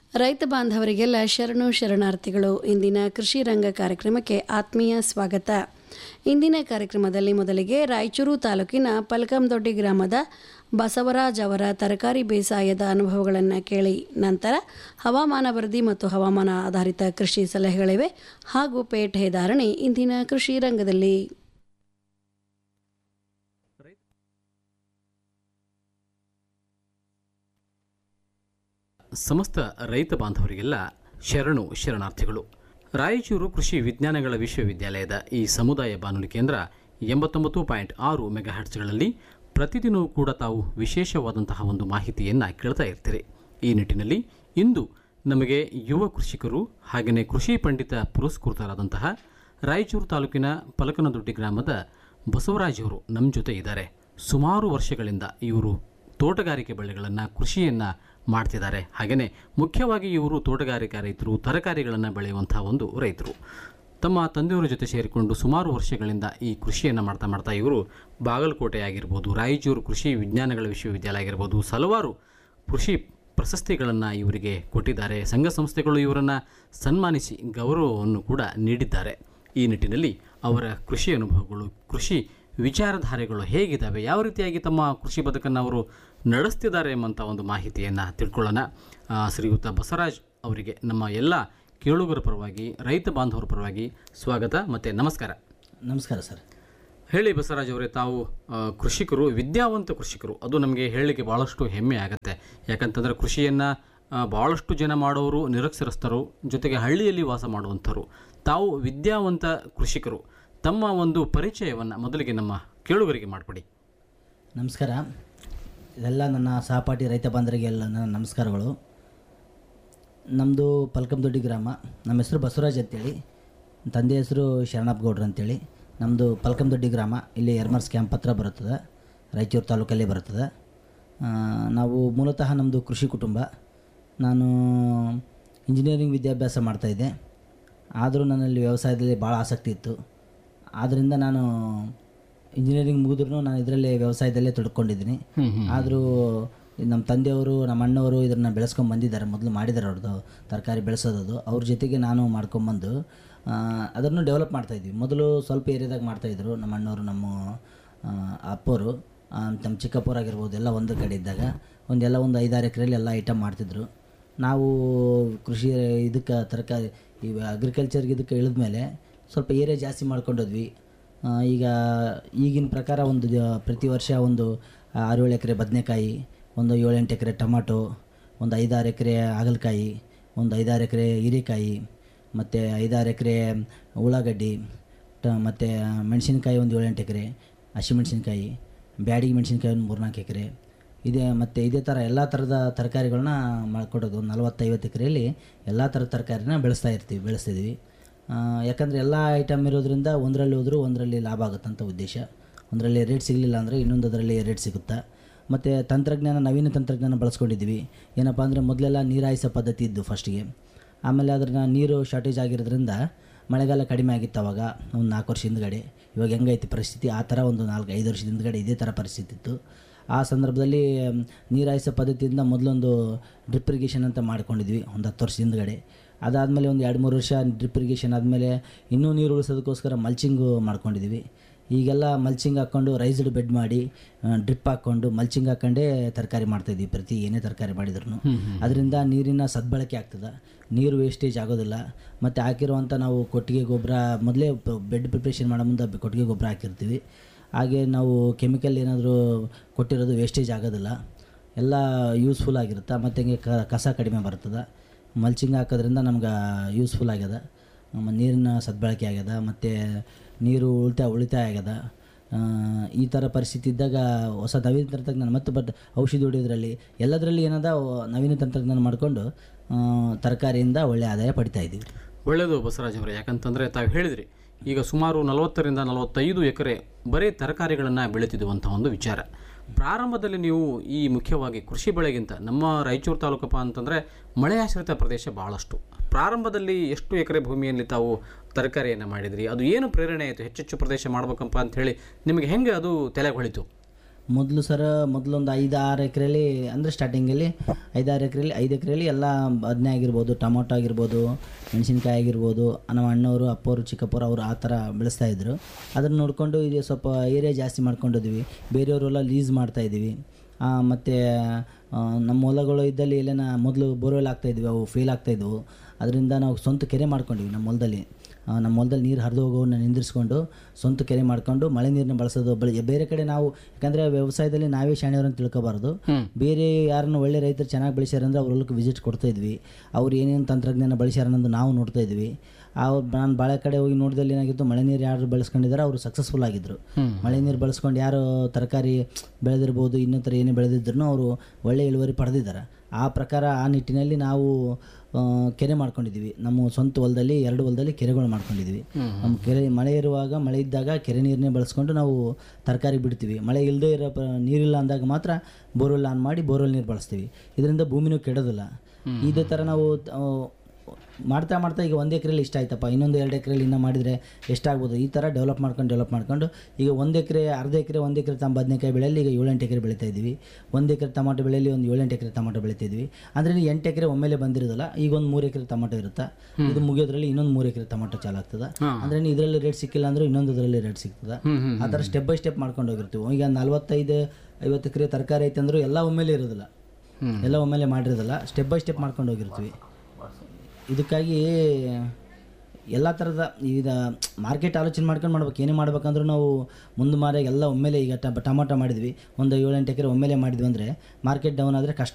ರೈತ ಬಾಂಧವರಿಗೆಲ್ಲ ಶರಣು ಶರಣಾರ್ಥಿಗಳು ಇಂದಿನ ಕೃಷಿ ರಂಗ ಕಾರ್ಯಕ್ರಮಕ್ಕೆ ಆತ್ಮೀಯ ಸ್ವಾಗತ ಇಂದಿನ ಕಾರ್ಯಕ್ರಮದಲ್ಲಿ ಮೊದಲಿಗೆ ರಾಯಚೂರು ತಾಲೂಕಿನ ಪಲ್ಕಂದೊಡ್ಡಿ ಗ್ರಾಮದ ಬಸವರಾಜ್ ಅವರ ತರಕಾರಿ ಬೇಸಾಯದ ಅನುಭವಗಳನ್ನು ಕೇಳಿ ನಂತರ ಹವಾಮಾನ ವರದಿ ಮತ್ತು ಹವಾಮಾನ ಆಧಾರಿತ ಕೃಷಿ ಸಲಹೆಗಳಿವೆ ಹಾಗೂ ಪೇಟೆ ಧಾರಣೆ ಇಂದಿನ ಕೃಷಿ ರಂಗದಲ್ಲಿ ಸಮಸ್ತ ರೈತ ಬಾಂಧವರಿಗೆಲ್ಲ ಶರಣು ಶರಣಾರ್ಥಿಗಳು ರಾಯಚೂರು ಕೃಷಿ ವಿಜ್ಞಾನಗಳ ವಿಶ್ವವಿದ್ಯಾಲಯದ ಈ ಸಮುದಾಯ ಬಾನುಲಿ ಕೇಂದ್ರ ಎಂಬತ್ತೊಂಬತ್ತು ಪಾಯಿಂಟ್ ಆರು ಮೆಗಾಹರ್ಟ್ಸ್ಗಳಲ್ಲಿ ಪ್ರತಿದಿನವೂ ಕೂಡ ತಾವು ವಿಶೇಷವಾದಂತಹ ಒಂದು ಮಾಹಿತಿಯನ್ನು ಕೇಳ್ತಾ ಇರ್ತೀರಿ ಈ ನಿಟ್ಟಿನಲ್ಲಿ ಇಂದು ನಮಗೆ ಯುವ ಕೃಷಿಕರು ಹಾಗೆಯೇ ಕೃಷಿ ಪಂಡಿತ ಪುರಸ್ಕೃತರಾದಂತಹ ರಾಯಚೂರು ತಾಲೂಕಿನ ಪಲಕನದೊಡ್ಡಿ ಗ್ರಾಮದ ಬಸವರಾಜ್ ಅವರು ನಮ್ಮ ಜೊತೆ ಇದ್ದಾರೆ ಸುಮಾರು ವರ್ಷಗಳಿಂದ ಇವರು ತೋಟಗಾರಿಕೆ ಬೆಳೆಗಳನ್ನು ಕೃಷಿಯನ್ನು ಮಾಡ್ತಿದ್ದಾರೆ ಹಾಗೆಯೇ ಮುಖ್ಯವಾಗಿ ಇವರು ತೋಟಗಾರಿಕಾ ರೈತರು ತರಕಾರಿಗಳನ್ನು ಬೆಳೆಯುವಂಥ ಒಂದು ರೈತರು ತಮ್ಮ ತಂದೆಯವರ ಜೊತೆ ಸೇರಿಕೊಂಡು ಸುಮಾರು ವರ್ಷಗಳಿಂದ ಈ ಕೃಷಿಯನ್ನು ಮಾಡ್ತಾ ಮಾಡ್ತಾ ಇವರು ಬಾಗಲಕೋಟೆ ಆಗಿರ್ಬೋದು ರಾಯಚೂರು ಕೃಷಿ ವಿಜ್ಞಾನಗಳ ವಿಶ್ವವಿದ್ಯಾಲಯ ಆಗಿರ್ಬೋದು ಹಲವಾರು ಕೃಷಿ ಪ್ರಶಸ್ತಿಗಳನ್ನು ಇವರಿಗೆ ಕೊಟ್ಟಿದ್ದಾರೆ ಸಂಘ ಸಂಸ್ಥೆಗಳು ಇವರನ್ನು ಸನ್ಮಾನಿಸಿ ಗೌರವವನ್ನು ಕೂಡ ನೀಡಿದ್ದಾರೆ ಈ ನಿಟ್ಟಿನಲ್ಲಿ ಅವರ ಕೃಷಿ ಅನುಭವಗಳು ಕೃಷಿ ವಿಚಾರಧಾರೆಗಳು ಹೇಗಿದ್ದಾವೆ ಯಾವ ರೀತಿಯಾಗಿ ತಮ್ಮ ಕೃಷಿ ಬದುಕನ್ನು ಅವರು ನಡೆಸ್ತಿದ್ದಾರೆ ಎಂಬಂಥ ಒಂದು ಮಾಹಿತಿಯನ್ನು ತಿಳ್ಕೊಳ್ಳೋಣ ಆ, ಶ್ರೀಯುತ ಬಸವರಾಜ್ ಅವರಿಗೆ ನಮ್ಮ ಎಲ್ಲ ಕೇಳುಗರ ಪರವಾಗಿ ರೈತ ಬಾಂಧವರ ಪರವಾಗಿ ಸ್ವಾಗತ ಮತ್ತು ನಮಸ್ಕಾರ ನಮಸ್ಕಾರ ಸರ್ ಹೇಳಿ ಬಸವರಾಜ್ ಅವರೇ ತಾವು ಆ, ಕೃಷಿಕರು ವಿದ್ಯಾವಂತ ಕೃಷಿಕರು ಅದು ನಮಗೆ ಹೇಳಲಿಕ್ಕೆ ಭಾಳಷ್ಟು ಹೆಮ್ಮೆ ಆಗುತ್ತೆ ಯಾಕಂತಂದರೆ ಕೃಷಿಯನ್ನು ಭಾಳಷ್ಟು ಜನ ಮಾಡೋರು ನಿರಕ್ಷರಸ್ಥರು ಜೊತೆಗೆ ಹಳ್ಳಿಯಲ್ಲಿ ವಾಸ ಮಾಡುವಂಥವ್ರು ತಾವು ವಿದ್ಯಾವಂತ ಕೃಷಿಕರು ತಮ್ಮ ಒಂದು ಪರಿಚಯವನ್ನು ಮೊದಲಿಗೆ ನಮ್ಮ ಕೇಳುಗರಿಗೆ ಮಾಡಿಕೊಡಿ ನಮಸ್ಕಾರ ಇದೆಲ್ಲ ನನ್ನ ಸಹಪಾಠಿ ರೈತ ಬಾಂಧವರಿಗೆಲ್ಲ ನನ್ನ ನಮಸ್ಕಾರಗಳು ನಮ್ಮದು ಪಲ್ಕಂದೊಡ್ಡಿ ಗ್ರಾಮ ನಮ್ಮ ಹೆಸರು ಬಸವರಾಜ್ ಅಂತೇಳಿ ತಂದೆ ಹೆಸರು ಶರಣಪ್ಪ ಗೌಡ್ರು ಅಂತೇಳಿ ನಮ್ಮದು ಪಲ್ಕಂದೊಡ್ಡಿ ಗ್ರಾಮ ಇಲ್ಲಿ ಎರ್ಮರ್ಸ್ ಕ್ಯಾಂಪ್ ಹತ್ರ ಬರುತ್ತದೆ ರಾಯಚೂರು ತಾಲೂಕಲ್ಲೇ ಬರುತ್ತದೆ ಆ, ನಾವು ಮೂಲತಃ ನಮ್ಮದು ಕೃಷಿ ಕುಟುಂಬ ನಾನು ಇಂಜಿನಿಯರಿಂಗ್ ವಿದ್ಯಾಭ್ಯಾಸ ಮಾಡ್ತಾಯಿದ್ದೆ ಆದರೂ ನನ್ನಲ್ಲಿ ವ್ಯವಸಾಯದಲ್ಲಿ ಭಾಳ ಆಸಕ್ತಿ ಇತ್ತು ಆದ್ದರಿಂದ ನಾನು ಇಂಜಿನಿಯರಿಂಗ್ ಮುಗಿದ್ರೂ ನಾನು ಇದರಲ್ಲೇ ವ್ಯವಸಾಯದಲ್ಲೇ ತೊಡ್ಕೊಂಡಿದ್ದೀನಿ ಆದರೂ ನಮ್ಮ ತಂದೆಯವರು ನಮ್ಮ ಅಣ್ಣವರು ಇದನ್ನು ಬೆಳೆಸ್ಕೊಂಡು ಬಂದಿದ್ದಾರೆ ಮೊದಲು ಮಾಡಿದ್ದಾರೆ ಅವ್ರದ್ದು ತರಕಾರಿ ಬೆಳೆಸೋದು ಅವ್ರ ಜೊತೆಗೆ ನಾನು ಮಾಡ್ಕೊಂಬಂದು ಆ, ಅದನ್ನು ಡೆವಲಪ್ ಮಾಡ್ತಾಯಿದ್ವಿ ಮೊದಲು ಸ್ವಲ್ಪ ಏರಿಯಾದಾಗ ಮಾಡ್ತಾಯಿದ್ರು ನಮ್ಮ ಅಣ್ಣವರು ನಮ್ಮ ಆ, ಅಪ್ಪವರು ಆ, ನಮ್ಮ ಚಿಕ್ಕಪ್ಪರಾಗಿರ್ಬೋದು ಎಲ್ಲ ಒಂದು ಕಡೆ ಇದ್ದಾಗ ಒಂದೆಲ್ಲ ಒಂದು ಐದಾರು ಎಕರೆಯಲ್ಲಿ ಎಲ್ಲ ಐಟಮ್ ಮಾಡ್ತಿದ್ರು ನಾವು ಕೃಷಿ ಇದಕ್ಕೆ ತರಕಾರಿ ಈ ಅಗ್ರಿಕಲ್ಚರ್ಗೆ ಇದಕ್ಕೆ ಇಳಿದ್ಮೇಲೆ ಸ್ವಲ್ಪ ಏರಿಯಾ ಜಾಸ್ತಿ ಮಾಡ್ಕೊಂಡೋದ್ವಿ ಆ, ಈಗ ಈಗಿನ ಪ್ರಕಾರ ಒಂದು ಜ- ಪ್ರತಿ ವರ್ಷ ಒಂದು ಆರು ಏಳು ಎಕರೆ ಬದನೆಕಾಯಿ ಒಂದು ಏಳೆಂಟು ಎಕರೆ ಟೊಮಾಟೊ ಒಂದು ಐದಾರು ಎಕರೆ ಹಾಗಲಕಾಯಿ ಒಂದು ಐದಾರು ಎಕರೆ ಹೀರೆಕಾಯಿ ಮತ್ತು ಐದಾರು ಎಕರೆ ಉಳ್ಳಾಗಡ್ಡಿ ಟ ಮತ್ತು ಮೆಣಸಿನ್ಕಾಯಿ ಒಂದು ಏಳೆಂಟು ಎಕರೆ ಹಸಿಮೆಣ್ಸಿನ್ಕಾಯಿ ಬ್ಯಾಡಿಗೆ ಮೆಣಸಿನ್ಕಾಯಿ ಒಂದು ಮೂರ್ನಾಲ್ಕು ಎಕರೆ ಇದೇ ಮತ್ತು ಇದೇ ಥರ ಎಲ್ಲ ಥರದ ತರಕಾರಿಗಳನ್ನ ಮಾಡ್ಕೊಡೋದು ಒಂದು ನಲವತ್ತೈವತ್ತು ಎಕರೆಯಲ್ಲಿ ಎಲ್ಲ ಥರದ ತರಕಾರಿನ ಬೆಳೆಸ್ತಾ ಇರ್ತೀವಿ ಬೆಳೆಸ್ತಿದ್ವಿ ಆ, ಯಾಕಂದರೆ ಎಲ್ಲ ಐಟಮ್ ಇರೋದ್ರಿಂದ ಒಂದರಲ್ಲಿ ಹೋದರೂ ಒಂದರಲ್ಲಿ ಲಾಭ ಆಗುತ್ತಂತ ಉದ್ದೇಶ ಒಂದರಲ್ಲಿ ರೇಟ್ ಸಿಗಲಿಲ್ಲ ಅಂದರೆ ಇನ್ನೊಂದರಲ್ಲಿ ರೇಟ್ ಸಿಗುತ್ತಾ ಮತ್ತು ತಂತ್ರಜ್ಞಾನ ನವೀನ ತಂತ್ರಜ್ಞಾನ ಬಳಸ್ಕೊಂಡಿದ್ವಿ ಏನಪ್ಪ ಅಂದರೆ ಮೊದಲೆಲ್ಲ ನೀರಾಯಿಸೋ ಪದ್ಧತಿ ಇದ್ದು ಫಸ್ಟಿಗೆ ಆಮೇಲೆ ಅದನ್ನ ನೀರು ಶಾರ್ಟೇಜ್ ಆಗಿರೋದ್ರಿಂದ ಮಳೆಗಾಲ ಕಡಿಮೆ ಆಗಿತ್ತು ಅವಾಗ ಒಂದು ನಾಲ್ಕು ವರ್ಷ ಹಿಂದ್ಗಡೆ ಇವಾಗ ಹೆಂಗೈತಿ ಪರಿಸ್ಥಿತಿ ಆ ಥರ ಒಂದು ನಾಲ್ಕು ಐದು ವರ್ಷದ ಹಿಂದ್ಗಡೆ ಇದೇ ಥರ ಪರಿಸ್ಥಿತಿ ಇತ್ತು ಆ ಸಂದರ್ಭದಲ್ಲಿ ಮ್, ನೀರಾಯಿಸೋ ಪದ್ಧತಿಯಿಂದ ಮೊದಲೊಂದು ಡ್ರಿಪ್ ಇರಿಗೇಷನ್ ಅಂತ ಮಾಡ್ಕೊಂಡಿದ್ವಿ ಒಂದು ಹತ್ತು ವರ್ಷದ ಹಿಂದ್ಗಡೆ ಅದಾದಮೇಲೆ ಒಂದು ಎರಡು ಮೂರು ವರ್ಷ ಡ್ರಿಪ್ ಇರಿಗೇಷನ್ ಆದಮೇಲೆ ಇನ್ನೂ ನೀರು ಉಳಿಸೋದಕ್ಕೋಸ್ಕರ ಮಲ್ಚಿಂಗು ಮಾಡ್ಕೊಂಡಿದ್ವಿ ಈಗೆಲ್ಲ ಮಲ್ಚಿಂಗ್ ಹಾಕ್ಕೊಂಡು ರೈಸ್ಡ್ ಬೆಡ್ ಮಾಡಿ ಡ್ರಿಪ್ ಹಾಕ್ಕೊಂಡು ಮಲ್ಚಿಂಗ್ ಹಾಕ್ಕೊಂಡೇ ತರಕಾರಿ ಮಾಡ್ತಾಯಿದ್ವಿ ಪ್ರತಿ ಏನೇ ತರಕಾರಿ ಮಾಡಿದ್ರು ಅದರಿಂದ ನೀರಿನ ಸದ್ಬಳಕೆ ಆಗ್ತದೆ ನೀರು ವೇಸ್ಟೇಜ್ ಆಗೋದಿಲ್ಲ ಮತ್ತು ಹಾಕಿರುವಂಥ ನಾವು ಕೊಟ್ಟಿಗೆ ಗೊಬ್ಬರ ಮೊದಲೇ ಬೆಡ್ ಪ್ರಿಪ್ರೇಷನ್ ಮಾಡೋ ಮುಂದೆ ಕೊಟ್ಟಿಗೆ ಗೊಬ್ಬರ ಹಾಕಿರ್ತೀವಿ ಹಾಗೆ ನಾವು ಕೆಮಿಕಲ್ ಏನಾದರೂ ಕೊಟ್ಟಿರೋದು ವೇಸ್ಟೇಜ್ ಆಗೋದಿಲ್ಲ ಎಲ್ಲ ಯೂಸ್ಫುಲ್ ಆಗಿರುತ್ತೆ ಮತ್ತು ಹಿಂಗೆ ಕ ಕಸ ಕಡಿಮೆ ಬರ್ತದೆ ಮಲ್ಚಿಂಗ್ ಹಾಕೋದ್ರಿಂದ ನಮ್ಗೆ ಯೂಸ್ಫುಲ್ ಆಗ್ಯದ ಮ- ನೀರಿನ ಸದ್ಬಳಕೆ ಆಗ್ಯದ ಮತ್ತು ನೀರು ಉಳಿತಾಯ ಉಳಿತಾಯ ಆಗ್ಯದ ಆ, ಈ ಥರ ಪರಿಸ್ಥಿತಿ ಇದ್ದಾಗ ಹೊಸ ನವೀನ ತಂತ್ರಜ್ಞಾನ ಮತ್ತು ಬಟ್ ಔಷಧಿ ಹೊಡೆಯೋದ್ರಲ್ಲಿ ಎಲ್ಲದರಲ್ಲಿ ಏನದ ನವೀನ ತಂತ್ರಜ್ಞಾನ ಮಾಡಿಕೊಂಡು ತರಕಾರಿಯಿಂದ ಒಳ್ಳೆ ಆದಾಯ ಪಡಿತಾ ಇದ್ದೀವಿ ಒಳ್ಳೆಯದು ಬಸವರಾಜ್ ಅವರೇ ಯಾಕಂತಂದರೆ ತಾವು ಹೇಳಿದ್ರಿ ಈಗ ಸುಮಾರು ನಲವತ್ತರಿಂದ ನಲವತ್ತೈದು ಎಕರೆ ಬರೀ ತರಕಾರಿಗಳನ್ನು ಬೆಳೀತಿದ್ದುವಂಥ ಒಂದು ವಿಚಾರ ಪ್ರಾರಂಭದಲ್ಲಿ ನೀವು ಈ ಮುಖ್ಯವಾಗಿ ಕೃಷಿ ಬೆಳೆಗಿಂತ ನಮ್ಮ ರಾಯಚೂರು ತಾಲೂಕಪ್ಪ ಅಂತಂದರೆ ಮಳೆಯಾಶ್ರಿತ ಪ್ರದೇಶ ಭಾಳಷ್ಟು ಪ್ರಾರಂಭದಲ್ಲಿ ಎಷ್ಟು ಎಕರೆ ಭೂಮಿಯಲ್ಲಿ ತಾವು ತರಕಾರಿಯನ್ನು ಮಾಡಿದ್ರಿ ಅದು ಏನು ಪ್ರೇರಣೆ ಆಯಿತು ಹೆಚ್ಚೆಚ್ಚು ಪ್ರದೇಶ ಮಾಡ್ಬೇಕಪ್ಪ ಅಂತ ಹೇಳಿ ನಿಮಗೆ ಹೆಂಗೆ ಅದು ತಲೆಗೆ ಹೊಳಿತು ಮೊದಲು ಸರ ಮೊದಲೊಂದು ಐದು ಆರು ಎಕರೆಯಲ್ಲಿ ಅಂದರೆ ಸ್ಟಾರ್ಟಿಂಗಲ್ಲಿ ಐದಾರು ಎಕರೆಯಲ್ಲಿ ಐದು ಎಕರೆಯಲ್ಲಿ ಎಲ್ಲ ಬದನೆ ಆಗಿರ್ಬೋದು ಟೊಮೊಟೊ ಆಗಿರ್ಬೋದು ಮೆಣಸಿನ್ಕಾಯಿ ಆಗಿರ್ಬೋದು ನಮ್ಮ ಅಣ್ಣವರು ಅಪ್ಪವರು ಚಿಕ್ಕಪ್ಪರು ಅವರು ಆ ಥರ ಬೆಳೆಸ್ತಾ ಇದ್ರು ಅದನ್ನು ನೋಡಿಕೊಂಡು ಇದು ಸ್ವಲ್ಪ ಏರಿಯಾ ಜಾಸ್ತಿ ಮಾಡ್ಕೊಂಡಿದ್ವಿ ಬೇರೆಯವರೆಲ್ಲ ಲೀಸ್ ಮಾಡ್ತಾಯಿದ್ವಿ ಮತ್ತು ನಮ್ಮ ಹೊಲಗಳು ಇದ್ದಲ್ಲಿ ಎಲ್ಲೇನ ಮೊದಲು ಬೋರ್ವೆಲ್ ಆಗ್ತಾಯಿದ್ವಿ ಅವು ಫೇಲ್ ಆಗ್ತಾಯಿದ್ವು ಅದರಿಂದ ನಾವು ಸ್ವಂತ ಕೆರೆ ಮಾಡ್ಕೊಂಡ್ವಿ ನಮ್ಮ ಹೊಲದಲ್ಲಿ ಆ, ನಮ್ಮ ಹೊಲದಲ್ಲಿ ನೀರು ಹರಿದು ಹೋಗೋವನ್ನ ನಿಂದಿರಿಸ್ಕೊಂಡು ಸ್ವಂತ ಕೆರೆ ಮಾಡ್ಕೊಂಡು ಮಳೆ ನೀರನ್ನ ಬಳಸೋದು ಬಳ ಬೇರೆ ಕಡೆ ನಾವು ಯಾಕಂದರೆ ವ್ಯವಸಾಯದಲ್ಲಿ ನಾವೇ ಶಾಣೆಯವ್ರನ್ನ ತಿಳ್ಕೊಬಾರ್ದು ಬೇರೆ ಯಾರನ್ನ ಒಳ್ಳೆ ರೈತರು ಚೆನ್ನಾಗಿ ಬೆಳೆಸ್ಯಾರ ಅಂದ್ರೆ ಅವ್ರ ಹೊಲಕ್ಕೆ ವಿಸಿಟ್ ಕೊಡ್ತಾ ಇದ್ವಿ ಅವ್ರು ಏನೇನು ತಂತ್ರಜ್ಞಾನ ಬಳಸ್ಯಾರ ಅನ್ನೋದು ನಾವು ನೋಡ್ತಾ ಇದ್ವಿ ಅವ್ರು ನಾನು ಭಾಳ ಕಡೆ ಹೋಗಿ ನೋಡಿದಲ್ಲಿ ಏನಾಗಿತ್ತು ಮಳೆ ನೀರು ಯಾರು ಬೆಳೆಸ್ಕೊಂಡಿದ್ದಾರೆ ಅವರು ಸಕ್ಸಸ್ಫುಲ್ ಆಗಿದ್ದರು ಮಳೆ ನೀರು ಬಳಸ್ಕೊಂಡು ಯಾರು ತರಕಾರಿ ಬೆಳೆದಿರ್ಬೋದು ಇನ್ನೊಂಥರ ಏನೇ ಬೆಳೆದಿದ್ರು ಅವರು ಒಳ್ಳೆ ಇಳುವರಿ ಪಡೆದಿದ್ದಾರೆ ಆ ಪ್ರಕಾರ ಆ ನಿಟ್ಟಿನಲ್ಲಿ ನಾವು ಆ, ಕೆರೆ ಮಾಡ್ಕೊಂಡಿದ್ವಿ ನಮ್ಮ ಸ್ವಂತ ಹೊಲದಲ್ಲಿ ಎರಡು ಹೊಲದಲ್ಲಿ ಕೆರೆಗಳು ಮಾಡ್ಕೊಂಡಿದ್ವಿ ನಮ್ಮ ಕೆರೆ ಮಳೆ ಇರುವಾಗ ಮಳೆ ಇದ್ದಾಗ ಕೆರೆ ನೀರನ್ನೇ ಬಳಸ್ಕೊಂಡು ನಾವು ತರಕಾರಿ ಬಿಡ್ತೀವಿ ಮಳೆ ಇಲ್ಲದೆ ಇರೋ ಪ ನೀರಿಲ್ಲ ಅಂದಾಗ ಮಾತ್ರ ಬೋರ್ವೆಲ್ ಆನ್ ಮಾಡಿ ಬೋರ್ವೆಲ್ ನೀರು ಬಳಸ್ತೀವಿ ಇದರಿಂದ ಭೂಮಿನೂ ಕೆಡೋದಿಲ್ಲ ಇದೇ ಥರ ನಾವು ಆ, ಮಾಡ್ತಾ ಮಾಡ್ತಾ ಈಗ ಒಂದು ಎಕರೆಲಿ ಇಷ್ಟ ಆಯ್ತಪ್ಪ ಇನ್ನೊಂದು ಎರಡು ಎಕರೆಲಿ ಇನ್ನೂ ಮಾಡಿದರೆ ಎಷ್ಟಾಗ್ಬೋದು ಈ ಥರ ಡೆವಲಪ್ ಮಾಡ್ಕೊಂಡು ಡೆವಲಪ್ ಮಾಡ್ಕೊಂಡು ಈಗ ಒಂದು ಎಕರೆ ಅರ್ಧ ಎಕರೆ ಒಂದು ಎಕರೆ ತಮ್ಮ ಬದನೆಕಾಯಿ ಬೆಳೆಯಲ್ಲಿ ಈಗ ಏಳೆಂಟು ಎಕರೆ ಬೆಳೀತಾ ಇದ್ವಿ ಒಂದು ಎಕರೆ ಟೊಮಾಟೊ ಬೆಳೆಯಲ್ಲಿ ಒಂದು ಏಳೆಂಟು ಎಕರೆ ಟೊಮಾಟೊ ಬೆಳೀತಾ ಇದ್ವಿ ಅಂದರೆ ಎಂಟು ಎಕರೆ ಒಮ್ಮೆಲೆ ಬಂದಿರೋದಲ್ಲ ಈಗ ಒಂದು ಮೂರು ಎಕರೆ ಟೊಮಾಟೊ ಇರುತ್ತೆ ಇದು ಮುಗಿಯೋದ್ರಲ್ಲಿ ಇನ್ನೊಂದು ಮೂರು ಎಕರೆ ಟೊಮಾಟೊ ಚಾಲು ಆಗ್ತದೆ ಅಂದರೆ ಇದರಲ್ಲಿ ರೇಟ್ ಸಿಕ್ಕಿಲ್ಲ ಅಂದ್ರೆ ಇನ್ನೊಂದು ಇದರಲ್ಲಿ ರೇಟ್ ಸಿಗ್ತದೆ ಆ ಥರ ಸ್ಟೆಪ್ ಬೈ ಸ್ಟೆಪ್ ಮಾಡ್ಕೊಂಡು ಹೋಗಿರ್ತೀವಿ ಈಗ ನಲ್ವತ್ತೈದು ಐವತ್ತು ಎಕರೆ ತರಕಾರಿ ಐತೆ ಅಂದರೂ ಎಲ್ಲ ಒಮ್ಮೆಲೆ ಇರೋದಿಲ್ಲ ಎಲ್ಲ ಒಮ್ಮೆಲೆ ಮಾಡಿರೋದಿಲ್ಲ ಸ್ಟೆಪ್ ಬೈ ಸ್ಟೆಪ್ ಮಾಡ್ಕೊಂಡು ಹೋಗಿರ್ತೀವಿ ಇದಕ್ಕಾಗಿ ಎಲ್ಲ ಥರದ ಈಗ ಮಾರ್ಕೆಟ್ ಆಲೋಚನೆ ಮಾಡ್ಕೊಂಡು ಮಾಡ್ಬೇಕು ಏನೇ ಮಾಡ್ಬೇಕಂದ್ರೂ ನಾವು ಮುಂದೆ ಮಾರಾಗ ಎಲ್ಲ ಒಮ್ಮೆಲೆ ಈಗ ಟ- ಟೊಮಾಟೊ ಮಾಡಿದ್ವಿ ಒಂದು ಏಳೆಂಟು ಎಕರೆ ಒಮ್ಮೆಲೆ ಮಾಡಿದ್ವಿ ಅಂದರೆ ಮಾರ್ಕೆಟ್ ಡೌನ್ ಆದರೆ ಕಷ್ಟ